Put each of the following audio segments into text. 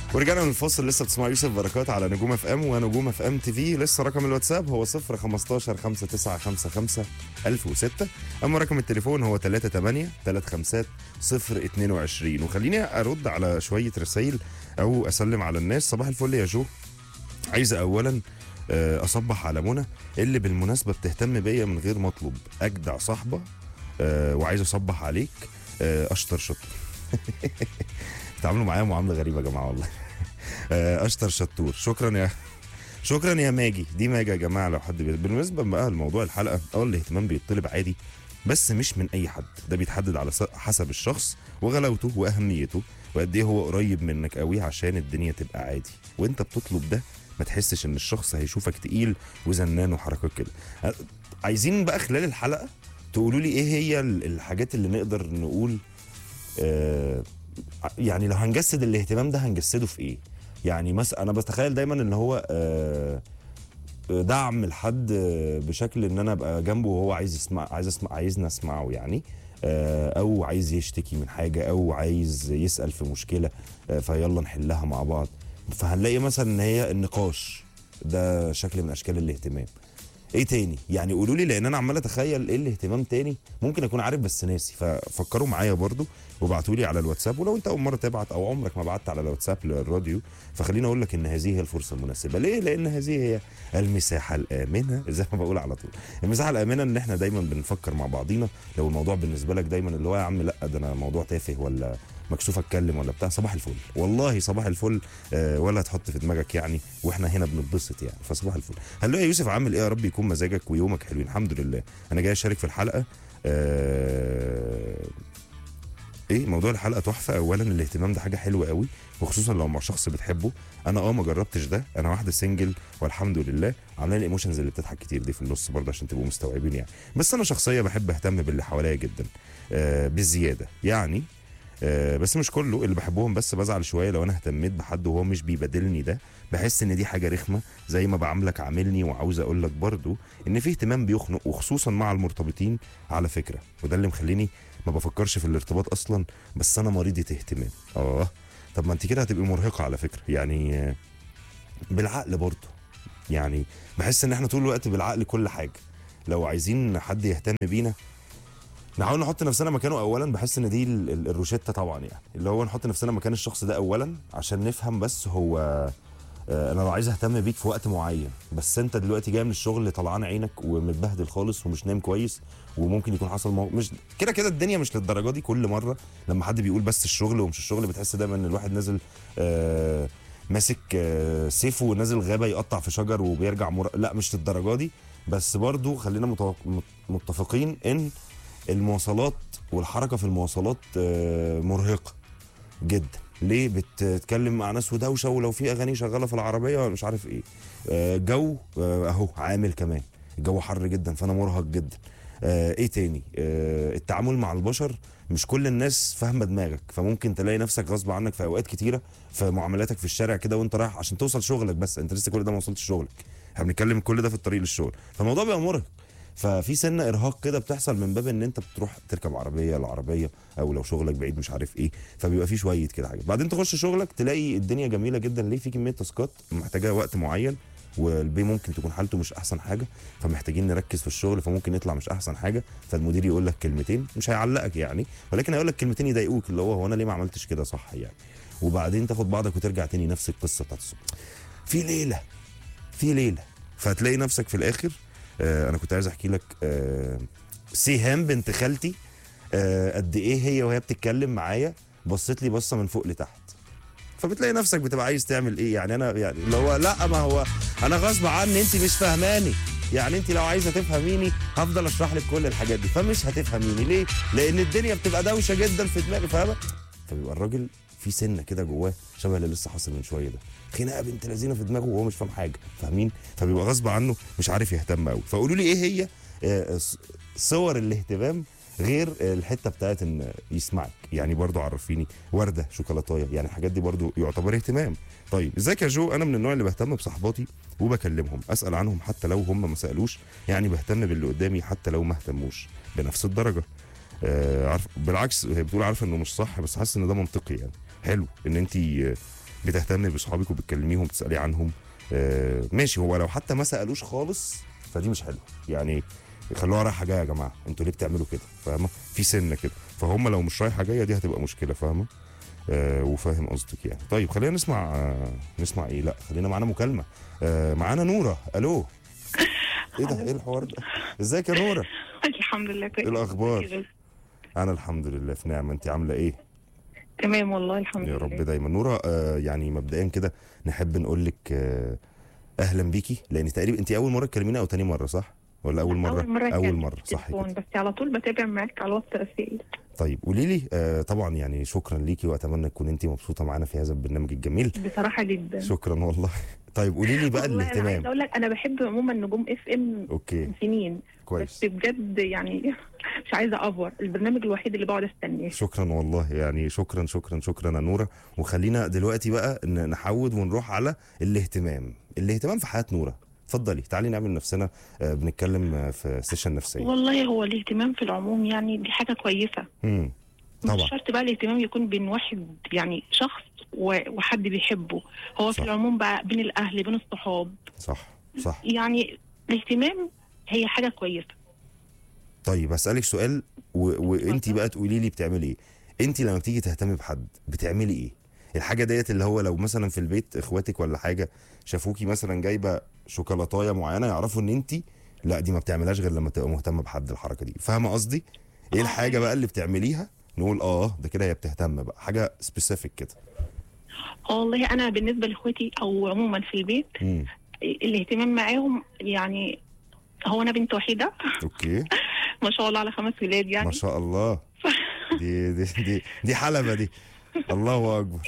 ورجعنا من الفاصل لسه بتسمعوا يوسف بركات على نجوم اف ام ونجوم اف ام تي في لسه رقم الواتساب هو 0 15 5955 1006 اما رقم التليفون هو 38 35 022 وخليني ارد على شويه رسائل او اسلم على الناس صباح الفل يا جو عايزه اولا آه، اصبح على منى اللي بالمناسبه بتهتم بيا من غير مطلب اجدع صاحبه آه، وعايز اصبح عليك آه، اشطر شطر بتعاملوا معايا معامله غريبه يا جماعه والله آه، اشطر شطور شكرا يا شكرا يا ماجي دي ماجي يا جماعه لو حد بي... بالنسبه بقى لموضوع الحلقه اه الاهتمام بيطلب عادي بس مش من اي حد ده بيتحدد على س- حسب الشخص وغلاوته واهميته وقد ايه هو قريب منك قوي عشان الدنيا تبقى عادي وانت بتطلب ده ما تحسش ان الشخص هيشوفك تقيل وزنان وحركات كده آه، عايزين بقى خلال الحلقه تقولوا لي ايه هي ال- الحاجات اللي نقدر نقول آه يعني لو هنجسد الاهتمام ده هنجسده في ايه يعني مثلا انا بتخيل دايما ان هو آه دعم الحد آه، بشكل ان انا ابقى جنبه وهو عايز يسمع عايز اسمع عايزني اسمعه يعني آه، او عايز يشتكي من حاجه او عايز يسال في مشكله آه، فيلا نحلها مع بعض فهنلاقي مثلا ان هي النقاش ده شكل من اشكال الاهتمام ايه تاني يعني قولوا لي لان انا عمال اتخيل ايه الاهتمام تاني ممكن اكون عارف بس ناسي ففكروا معايا برضو وابعتوا لي على الواتساب ولو انت اول مره تبعت او عمرك ما بعت على الواتساب للراديو فخليني اقول لك ان هذه هي الفرصه المناسبه ليه لان هذه هي المساحه الامنه زي ما بقول على طول المساحه الامنه ان احنا دايما بنفكر مع بعضينا لو الموضوع بالنسبه لك دايما اللي هو يا عم لا ده انا موضوع تافه ولا مكسوف اتكلم ولا بتاع صباح الفل والله صباح الفل آه ولا تحط في دماغك يعني واحنا هنا بنتبسط يعني فصباح الفل هلو يا يوسف عامل ايه يا رب يكون مزاجك ويومك حلوين الحمد لله انا جاي اشارك في الحلقه آه ايه موضوع الحلقه تحفه اولا الاهتمام ده حاجه حلوه قوي وخصوصا لو مع شخص بتحبه انا اه ما جربتش ده انا واحده سنجل والحمد لله عامله لي الايموشنز اللي بتضحك كتير دي في النص برضه عشان تبقوا مستوعبين يعني بس انا شخصيه بحب اهتم باللي حواليا جدا آه بالزياده يعني آه بس مش كله اللي بحبهم بس بزعل شويه لو انا اهتميت بحد وهو مش بيبادلني ده بحس ان دي حاجه رخمه زي ما بعاملك عاملني وعاوز اقول لك برضو ان في اهتمام بيخنق وخصوصا مع المرتبطين على فكره وده اللي مخليني ما بفكرش في الارتباط اصلا بس انا مريضه اهتمام اه طب ما انت كده هتبقي مرهقه على فكره يعني آه، بالعقل برضو يعني بحس ان احنا طول الوقت بالعقل كل حاجه لو عايزين حد يهتم بينا نحاول نحط نفسنا مكانه اولا بحس ان دي ال- ال- الروشته طبعا يعني اللي هو نحط نفسنا مكان الشخص ده اولا عشان نفهم بس هو آه، انا لو عايز اهتم بيك في وقت معين بس انت دلوقتي جاي من الشغل طلعان عينك ومتبهدل خالص ومش نايم كويس وممكن يكون حصل مو... مش كده كده الدنيا مش للدرجه دي كل مره لما حد بيقول بس الشغل ومش الشغل بتحس دايما ان الواحد نازل آه ماسك آه سيفه ونازل غابه يقطع في شجر وبيرجع مر... لا مش للدرجه دي بس برضو خلينا متوق... مت- متفقين ان المواصلات والحركه في المواصلات آه مرهقه جدا ليه بتتكلم مع ناس ودوشه ولو في اغاني شغاله في العربيه مش عارف ايه آه، جو آه، اهو عامل كمان الجو حر جدا فانا مرهق جدا آه، ايه تاني آه، التعامل مع البشر مش كل الناس فاهمه دماغك فممكن تلاقي نفسك غصب عنك في اوقات كتيره في معاملاتك في الشارع كده وانت رايح عشان توصل شغلك بس انت لسه كل ده ما وصلتش شغلك احنا بنتكلم كل ده في الطريق للشغل فالموضوع بيبقى مرهق ففي سنه ارهاق كده بتحصل من باب ان انت بتروح تركب عربيه لعربيه او لو شغلك بعيد مش عارف ايه فبيبقى في شويه كده حاجات بعدين تخش شغلك تلاقي الدنيا جميله جدا ليه في كميه تاسكات محتاجه وقت معين والبي ممكن تكون حالته مش احسن حاجه فمحتاجين نركز في الشغل فممكن يطلع مش احسن حاجه فالمدير يقول لك كلمتين مش هيعلقك يعني ولكن هيقول لك كلمتين يضايقوك اللي هو هو انا ليه ما عملتش كده صح يعني وبعدين تاخد بعضك وترجع تاني نفس القصه بتاعت الصبح في ليله في ليله فهتلاقي نفسك في الاخر آه انا كنت عايز احكي لك آه سيهام بنت خالتي آه قد ايه هي وهي بتتكلم معايا بصت لي بصه من فوق لتحت فبتلاقي نفسك بتبقى عايز تعمل ايه يعني انا يعني اللي هو لا ما هو انا غصب عني انت مش فاهماني يعني انت لو عايزه تفهميني هفضل اشرح لك كل الحاجات دي فمش هتفهميني ليه لان الدنيا بتبقى دوشه جدا في دماغي فاهمه فبيبقى الراجل في سنه كده جواه شبه اللي لسه حاصل من شويه ده خناقه بنت لذينه في دماغه وهو مش فاهم حاجه فاهمين فبيبقى غصب عنه مش عارف يهتم قوي فقولوا لي ايه هي آه، ص- صور الاهتمام غير الحته بتاعت ان يسمعك يعني برضو عرفيني ورده شوكولاتايه يعني الحاجات دي برضو يعتبر اهتمام طيب ازيك يا جو انا من النوع اللي بهتم بصحباتي وبكلمهم اسال عنهم حتى لو هم ما سالوش يعني بهتم باللي قدامي حتى لو ما اهتموش بنفس الدرجه آه عارف بالعكس هي بتقول عارفه انه مش صح بس حاسس ان ده منطقي يعني حلو ان انت بتهتمي باصحابك وبتكلميهم بتسالي عنهم آه ماشي هو لو حتى ما سالوش خالص فدي مش حلوه يعني خلوها رايحه جايه يا جماعه انتوا ليه بتعملوا كده فاهمه في سنه كده فهم لو مش رايحه جايه دي هتبقى مشكله فاهمه آه وفاهم قصدك يعني طيب خلينا نسمع آه نسمع ايه لا خلينا معانا مكالمه آه معانا نوره الو ايه ده ايه الحوار ده ازيك يا نوره الحمد لله كويس ايه الاخبار انا الحمد لله في نعمه انت عامله ايه تمام والله الحمد يا لله رب دايما نوره آه يعني مبدئيا كده نحب نقول لك آه اهلا بيكي لان تقريبا انت اول مره تكلمينا او تاني مره صح ولا اول مره اول مره اول كان مره صح تليفون، كده بس على طول بتابع معاك على الواتس رسائل طيب قولي لي آه طبعا يعني شكرا ليكي واتمنى تكون انت مبسوطه معانا في هذا البرنامج الجميل بصراحه جدا شكرا والله طيب قولي لي بقى والله انا عايزه الاهتمام اقول لك انا بحب عموما نجوم اف ام اوكي من سنين كويس بس بجد يعني مش عايزه افور البرنامج الوحيد اللي بقعد استناه شكرا والله يعني شكرا شكرا شكرا يا نوره وخلينا دلوقتي بقى ن- نحود ونروح على الاهتمام الاهتمام في حياه نوره اتفضلي تعالي نعمل نفسنا آه، بنتكلم آه، في سيشن نفسيه والله هو الاهتمام في العموم يعني دي حاجه كويسه امم مش طبعا شرط بقى الاهتمام يكون بين واحد يعني شخص و- وحد بيحبه هو صح. في العموم بقى بين الاهل بين الصحاب صح صح يعني الاهتمام هي حاجه كويسه طيب هسألك سؤال و... وانت اتفضل. بقى تقولي لي بتعملي ايه انت لما بتيجي تهتمي بحد بتعملي ايه الحاجه ديت اللي هو لو مثلا في البيت اخواتك ولا حاجه شافوكي مثلا جايبه شوكولاتايه معينه يعرفوا ان انت لا دي ما بتعملهاش غير لما تبقى مهتمه بحد الحركه دي فاهمه قصدي ايه آه. الحاجه بقى اللي بتعمليها نقول اه ده كده هي بتهتم بقى حاجه سبيسيفيك كده اه والله انا بالنسبه لاخواتي او عموما في البيت امم الاهتمام معاهم يعني هو انا بنت وحيده اوكي ما شاء الله على خمس ولاد ما يعني شاء الله دي دي دي دي حلبه دي الله اكبر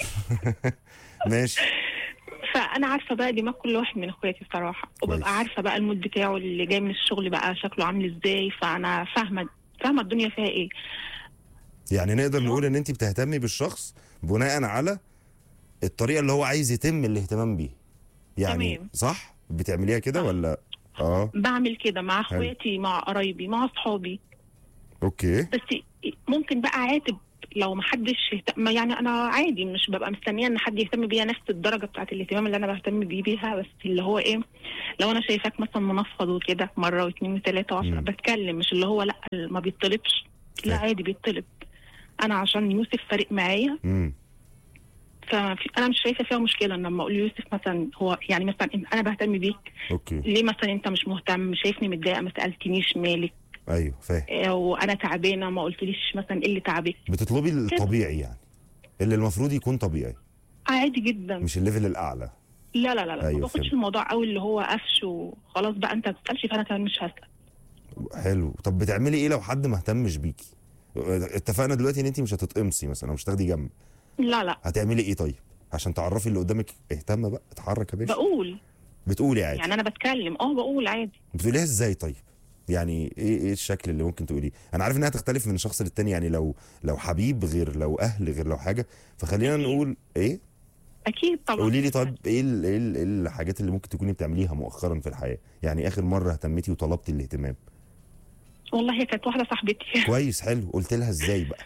ماشي فانا عارفه بقى دماغ كل واحد من اخواتي الصراحه كويس. وببقى عارفه بقى المود بتاعه اللي جاي من الشغل بقى شكله عامل ازاي فانا فاهمه فاهمه الدنيا فيها ايه يعني نقدر نقول ان انت بتهتمي بالشخص بناء على الطريقه اللي هو عايز يتم الاهتمام بيه يعني تمام. صح بتعمليها كده صح. ولا اه بعمل كده مع حلو. اخواتي مع قرايبي مع اصحابي اوكي بس ممكن بقى عاتب لو ما حدش يهتم يعني انا عادي مش ببقى مستنيه ان حد يهتم بيا نفس الدرجه بتاعت الاهتمام اللي انا بهتم بيه بيها بس اللي هو ايه لو انا شايفاك مثلا منفض وكده مره واثنين وثلاثه وعشرة مم. بتكلم مش اللي هو لا ما بيطلبش لا فاهم. عادي بيطلب انا عشان يوسف فارق معايا امم فانا مش شايفه فيها مشكله ان لما اقول يوسف مثلا هو يعني مثلا إن انا بهتم بيك اوكي ليه مثلا انت مش مهتم شايفني متضايقه ما سالتنيش مالك ايوه فاهم آه، وانا تعبانه ما قلتليش مثلا ايه اللي تعبك بتطلبي الطبيعي يعني اللي المفروض يكون طبيعي عادي جدا مش الليفل الاعلى لا لا لا, لا. أيوة، ما باخدش فهمت. الموضوع قوي اللي هو قفش وخلاص بقى انت ما بتسالش فانا كمان مش هسال حلو طب بتعملي ايه لو حد ما اهتمش بيكي اتفقنا دلوقتي ان انت مش هتتقمصي مثلا او مش هتاخدي جنب لا لا هتعملي ايه طيب عشان تعرفي اللي قدامك اهتم بقى اتحرك يا باشا بقول بتقولي عادي يعني انا بتكلم اه بقول عادي بتقوليها ازاي طيب يعني ايه ايه الشكل اللي ممكن تقوليه انا عارف انها تختلف من شخص للتاني يعني لو لو حبيب غير لو اهل غير لو حاجه فخلينا أكيد. نقول ايه اكيد طبعا قولي لي طيب ايه ال- ايه ال- إيه الحاجات اللي ممكن تكوني بتعمليها مؤخرا في الحياه يعني اخر مره اهتمتي وطلبتي الاهتمام والله هي كانت واحده صاحبتي كويس حلو قلت لها ازاي بقى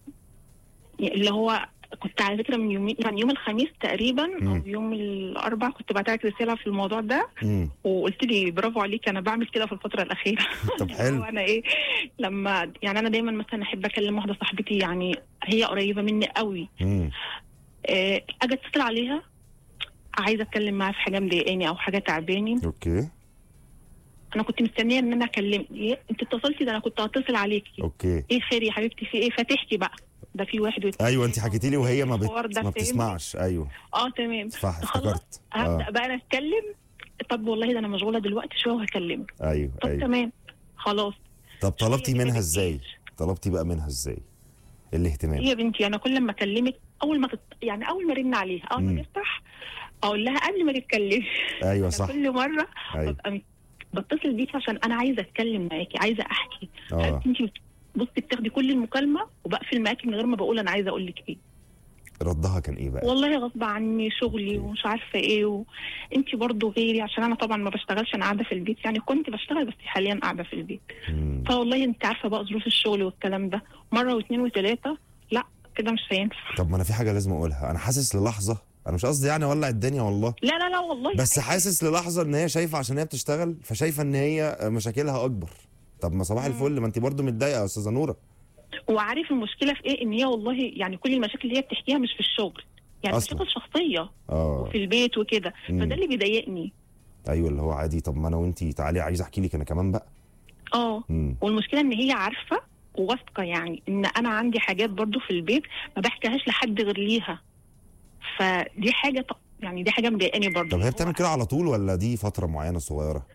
اللي هو كنت على فكره من يومين يعني يوم الخميس تقريبا مم. او يوم الاربع كنت بعتلك رساله في الموضوع ده امم وقلت لي برافو عليك انا بعمل كده في الفتره الاخيره طب حلو وانا ايه لما يعني انا دايما مثلا احب اكلم واحده صاحبتي يعني هي قريبه مني قوي امم آه، اجي اتصل عليها عايزه اتكلم معاها في حاجه مضايقاني او حاجه تعباني اوكي انا كنت مستنيه ان انا اكلم إيه؟ انت اتصلتي ده انا كنت هتصل عليكي اوكي ايه خير يا حبيبتي في ايه فتحتي بقى ده في واحد واتنين ايوه انت حكيتي لي وهي ما, الحوار بت... ده ما فاهمني؟ بتسمعش ايوه اه تمام صح خلاص. افتكرت هبدا اه بقى انا اتكلم طب والله ده انا مشغوله دلوقتي شويه وهكلمك ايوه طب ايوه تمام خلاص طب طلبتي هي كده منها ازاي بتجيش. طلبتي بقى منها ازاي الاهتمام هي بنتي انا كل ما اكلمك اول ما تت... يعني اول ما ارن عليها اول مم. ما تفتح اقول لها قبل ما تتكلمي ايوه أنا صح كل مره ايوه ببقى مت- بتصل بيكي عشان انا عايزه اتكلم معاكي عايزه احكي اه انت بصي بتاخدي كل المكالمه وبقفل معاكي من غير ما بقول انا عايزه اقول لك ايه ردها كان ايه بقى والله غصب عني شغلي أوكي. ومش عارفه ايه و... انت برضو غيري عشان انا طبعا ما بشتغلش انا قاعده في البيت يعني كنت بشتغل بس حاليا قاعده في البيت مم. فوالله انت عارفه بقى ظروف الشغل والكلام ده مره واثنين وثلاثه لا كده مش هينفع طب ما انا في حاجه لازم اقولها انا حاسس للحظه انا مش قصدي يعني اولع الدنيا والله لا لا لا والله بس حاسس للحظه ان هي شايفه عشان هي بتشتغل فشايفه ان هي مشاكلها اكبر طب ما صباح الفل ما انت برضو متضايقه يا استاذه نوره وعارف المشكله في ايه ان هي والله يعني كل المشاكل اللي هي بتحكيها مش في الشغل يعني أصلاً. مشاكل شخصيه اه في البيت وكده مم. فده اللي بيضايقني ايوه اللي هو عادي طب ما انا وانت تعالي عايز احكي لك انا كمان بقى اه امم والمشكله ان هي عارفه وواثقه يعني ان انا عندي حاجات برضو في البيت ما بحكيهاش لحد غير ليها فدي حاجه ط- يعني دي حاجه مضايقاني برضو طب هي هو- بتعمل كده على طول ولا دي فتره معينه صغيره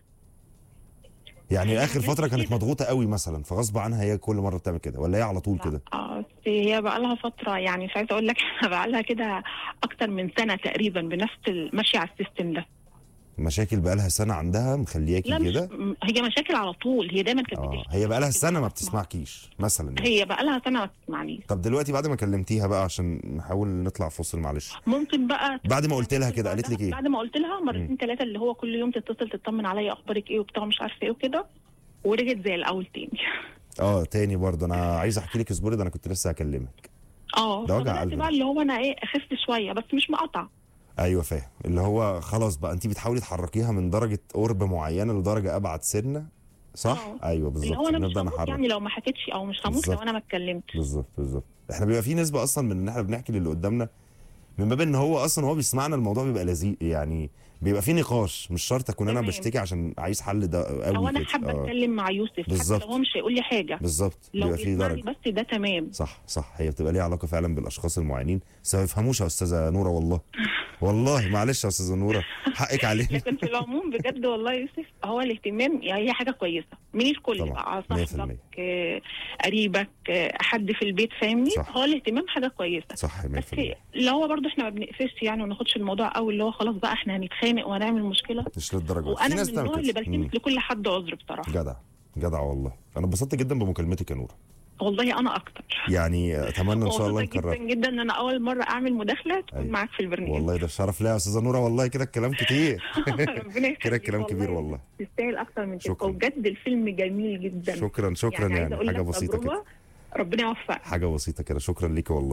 يعني اخر فتره كانت كده. مضغوطه قوي مثلا فغصب عنها هي كل مره بتعمل كده ولا هي على طول كده اه بس هي بقى لها فتره يعني مش عايزه اقول لك بقى لها كده اكتر من سنه تقريبا بنفس ال- ماشيه على السيستم ده مشاكل بقالها سنه عندها مخلياكي لا مش كده م- هي مشاكل على طول هي دايما كانت اه بتشتكي. هي بقالها سنه ما بتسمعكيش مثلا يعني. هي بقى لها سنه ما بتسمعنيش طب دلوقتي بعد ما كلمتيها بقى عشان نحاول نطلع فاصل معلش ممكن بقى بعد ما قلت لها كده قالت لك ايه بعد ما قلت لها مرتين ثلاثه اللي هو كل يوم تتصل تطمن عليا اخبارك ايه وبتاع مش عارفه ايه وكده ورجعت زي الاول تاني اه تاني برضه انا عايز احكي لك اصبري ده انا كنت لسه هكلمك اه ده وجع فبدأت قلب ده. بقى اللي هو انا ايه اخف شويه بس مش مقطع ايوه فاهم اللي هو خلاص بقى انت بتحاولي تحركيها من درجه قرب معينه لدرجه ابعد سنه صح اه. ايوه اللي بالظبط هو انا مش نبدا هموت نحرك يعني لو ما حكيتش او مش هموت بالظبط. لو انا ما اتكلمتش بالظبط بالظبط احنا بيبقى في نسبه اصلا من ان احنا بنحكي للي قدامنا من باب ان هو اصلا هو بيسمعنا الموضوع بيبقى لذيذ يعني بيبقى في نقاش مش شرط اكون انا تمام. بشتكي عشان عايز حل ده قوي او انا كده. حابه اه اتكلم مع يوسف حتى بالظبط. لو هو مش هيقول لي حاجه بالظبط لو بيبقى في بيسمعني درجه بس ده تمام صح صح هي بتبقى ليها علاقه فعلا بالاشخاص المعينين بس ما يفهموش يا استاذه نوره والله والله معلش يا استاذه نوره حقك علينا لكن في العموم بجد والله يا يوسف هو الاهتمام يعني هي حاجه كويسه من الكل طبعا، بقى 100%. صاحبك آه، قريبك آه، حد في البيت فاهمني صح. هو الاهتمام حاجه كويسه صح 100% بس اللي هو برضه احنا ما بنقفش يعني وما ناخدش الموضوع قوي اللي هو خلاص بقى احنا هنتخانق وهنعمل مشكله مش للدرجه دي. في وانا من ناس النوع بتعمل اللي كده. مم. بلتمس لكل حد عذر بصراحه جدع جدع والله انا اتبسطت جدا بمكالمتك يا نوره والله انا اكتر يعني اتمنى ان شاء الله مبسوطة نكررها جدا جدا ان انا اول مره اعمل مداخله تكون أيوة. معاك في البرنامج والله ده شرف ليا يا استاذه نوره والله كده الكلام كتير ربنا يخليك كده الكلام كبير والله تستاهل اكتر من كده شكراً. وبجد الفيلم جميل جدا شكرا شكرا عايزة يعني, أقول حاجه لك بسيطه تجربة كده ربنا يوفقك حاجه بسيطه كده شكرا ليكي والله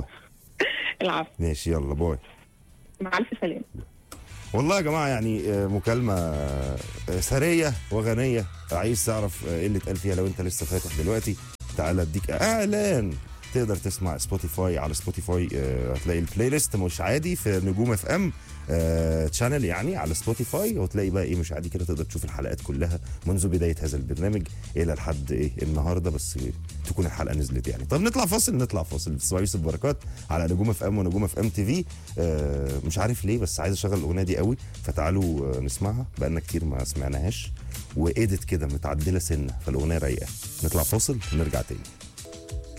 العفو ماشي يلا باي مع الف سلامه والله يا جماعه يعني آه، مكالمه آه، ثريه وغنيه عايز تعرف آه، ايه اللي اتقال فيها لو انت لسه فاتح دلوقتي تعالى اديك اعلان تقدر تسمع سبوتيفاي على سبوتيفاي آه، هتلاقي البلاي ليست مش عادي في نجوم اف ام تشانل يعني على سبوتيفاي وتلاقي بقى ايه مش عادي كده تقدر تشوف الحلقات كلها منذ بدايه هذا البرنامج الى لحد ايه النهارده بس تكون الحلقه نزلت يعني طب نطلع فاصل نطلع فاصل بتسمعوا يوسف بركات على نجوم اف ام ونجوم اف ام تي في آه، مش عارف ليه بس عايز اشغل الاغنيه دي قوي فتعالوا آه، نسمعها بقالنا كتير ما سمعناهاش وايدت كده متعدله سنه فالاغنيه رايقه نطلع فاصل ونرجع تاني